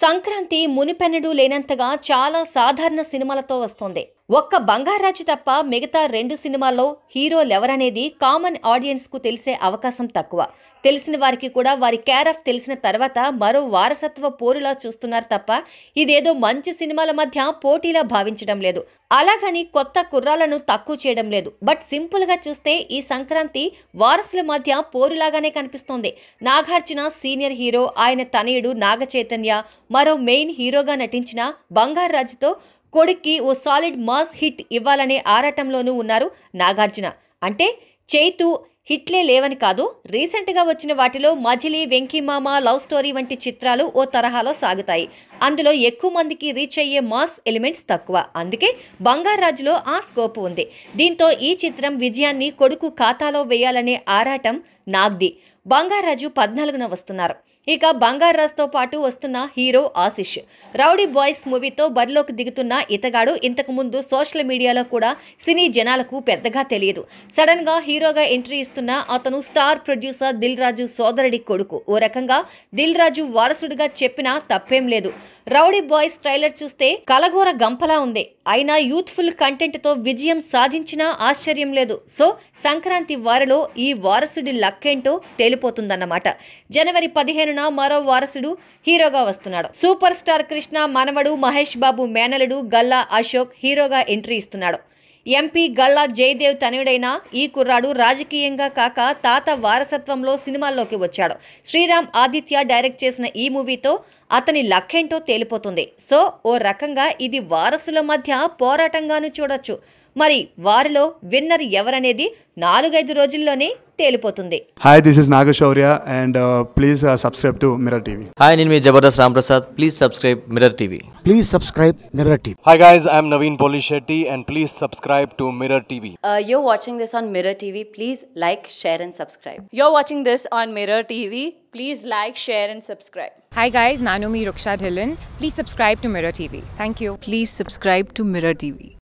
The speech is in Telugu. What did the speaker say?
సంక్రాంతి మునిపెన్నడూ లేనంతగా చాలా సాధారణ సినిమాలతో వస్తోంది ఒక్క బంగారాజు తప్ప మిగతా రెండు సినిమాల్లో హీరోలెవరనేది కామన్ ఆడియన్స్ కు తెలిసే అవకాశం తక్కువ తెలిసిన వారికి కూడా వారి కేర్ ఆఫ్ తెలిసిన తర్వాత మరో వారసత్వ పోరులా చూస్తున్నారు తప్ప ఇదేదో మంచి సినిమాల మధ్య పోటీలా భావించడం లేదు అలాగని కొత్త కుర్రాలను తక్కువ చేయడం లేదు బట్ సింపుల్ గా చూస్తే ఈ సంక్రాంతి వారసుల మధ్య పోరులాగానే కనిపిస్తోంది నాగార్జున సీనియర్ హీరో ఆయన తనయుడు నాగ చైతన్య మరో మెయిన్ హీరోగా నటించిన బంగారాజుతో కొడుక్కి ఓ సాలిడ్ మాస్ హిట్ ఇవ్వాలనే ఆరాటంలోనూ ఉన్నారు నాగార్జున అంటే చైతు హిట్లే లేవని కాదు రీసెంట్గా వచ్చిన వాటిలో మజిలీ వెంకీమామ లవ్ స్టోరీ వంటి చిత్రాలు ఓ తరహాలో సాగుతాయి అందులో ఎక్కువ మందికి రీచ్ అయ్యే మాస్ ఎలిమెంట్స్ తక్కువ అందుకే బంగారాజులో ఆ స్కోప్ ఉంది దీంతో ఈ చిత్రం విజయాన్ని కొడుకు ఖాతాలో వేయాలనే ఆరాటం నాగ్ది బంగారాజు పద్నాలుగున వస్తున్నారు ఇక బంగారాజ్తో పాటు వస్తున్న హీరో ఆశిష్ రౌడీ బాయ్స్ మూవీతో బరిలోకి దిగుతున్న ఇతగాడు ఇంతకు ముందు సోషల్ మీడియాలో కూడా సినీ జనాలకు పెద్దగా తెలియదు సడన్ గా హీరోగా ఎంట్రీ ఇస్తున్న అతను స్టార్ ప్రొడ్యూసర్ దిల్ రాజు సోదరుడి కొడుకు ఓ రకంగా దిల్ రాజు వారసుడిగా చెప్పినా తప్పేం లేదు రౌడీ బాయ్స్ ట్రైలర్ చూస్తే కలగూర గంపలా ఉంది అయినా యూత్ఫుల్ కంటెంట్ తో విజయం సాధించినా ఆశ్చర్యం లేదు సో సంక్రాంతి వారిలో ఈ వారసుడి లక్కేంటో తేలిపోతుందన్నమాట జనవరి పదిహేనున మరో వారసుడు హీరోగా వస్తున్నాడు సూపర్ స్టార్ కృష్ణ మనవడు మహేష్ బాబు మేనలుడు గల్లా అశోక్ హీరోగా ఎంట్రీ ఇస్తున్నాడు ఎంపీ గల్లా జయదేవ్ తనయుడైన ఈ కుర్రాడు రాజకీయంగా కాక తాత వారసత్వంలో సినిమాల్లోకి వచ్చాడు శ్రీరామ్ ఆదిత్య డైరెక్ట్ చేసిన ఈ మూవీతో అతని లక్కేంటో తేలిపోతుంది సో ఓ రకంగా ఇది వారసుల మధ్య పోరాటంగాను చూడొచ్చు మరి వారిలో విన్నర్ ఎవరనేది నాలుగైదు రోజుల్లోనే తేలిపోతుంది Hi, this is Nagashaurya, and uh, please uh, subscribe to Mirror TV. Hi నేను మీ Jabardasth Ramprasad please subscribe Mirror TV Please subscribe Mirror TV. Hi guys, I'm Naveen Polishetty and please subscribe to Mirror TV. Uh, you're watching this on Mirror TV. Please like, share, and subscribe. You're watching this on Mirror TV. Please like, share, and subscribe. Hi guys, Nanumi Ruksha Dhillon. Please subscribe to Mirror TV. Thank you. Please subscribe to Mirror TV.